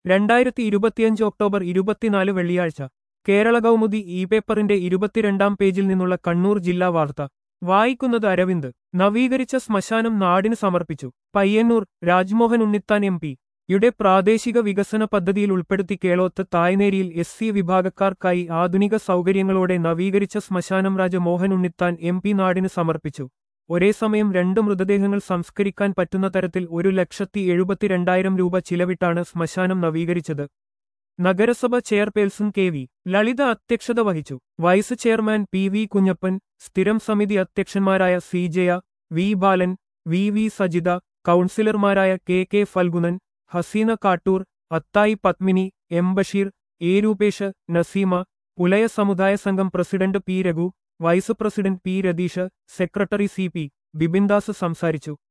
രണ്ടായിരത്തി ഇരുപത്തിയഞ്ച് ഒക്ടോബർ ഇരുപത്തിനാല് വെള്ളിയാഴ്ച കേരള കൗമുദി ഇ പേപ്പറിന്റെ ഇരുപത്തിരണ്ടാം പേജിൽ നിന്നുള്ള കണ്ണൂർ ജില്ലാ വാർത്ത വായിക്കുന്നത് അരവിന്ദ് നവീകരിച്ച ശ്മശാനം നാടിന് സമർപ്പിച്ചു പയ്യന്നൂർ രാജ്മോഹൻ ഉണ്ണിത്താൻ എം പി യുടെ പ്രാദേശിക വികസന പദ്ധതിയിൽ ഉൾപ്പെടുത്തി കേളോത്ത് തായ്നേരിയിൽ എസ് സി വിഭാഗക്കാർക്കായി ആധുനിക സൗകര്യങ്ങളോടെ നവീകരിച്ച ശ്മശാനം രാജ മോഹൻ ഉണ്ണിത്താൻ എം പി നാടിന് സമർപ്പിച്ചു ഒരേ സമയം രണ്ട് മൃതദേഹങ്ങൾ സംസ്കരിക്കാൻ പറ്റുന്ന തരത്തിൽ ഒരു ലക്ഷത്തി എഴുപത്തിരണ്ടായിരം രൂപ ചിലവിട്ടാണ് ശ്മശാനം നവീകരിച്ചത് നഗരസഭ ചെയർപേഴ്സൺ കെ വി ലളിത അധ്യക്ഷത വഹിച്ചു vice chairman P V Kunhappan സ്ഥിരം സമിതി അധ്യക്ഷന്മാരായ C Jaya V Balan V V Sajitha കൗൺസിലർമാരായ K K Phalgunan Haseena Kattoor Athayi Padmini M Basheer A Rupesh Naseema Pulaya സമുദായ സംഘം president P Raghu vice president P Ratheesh secretary C P Bibindas സംസാരിച്ചു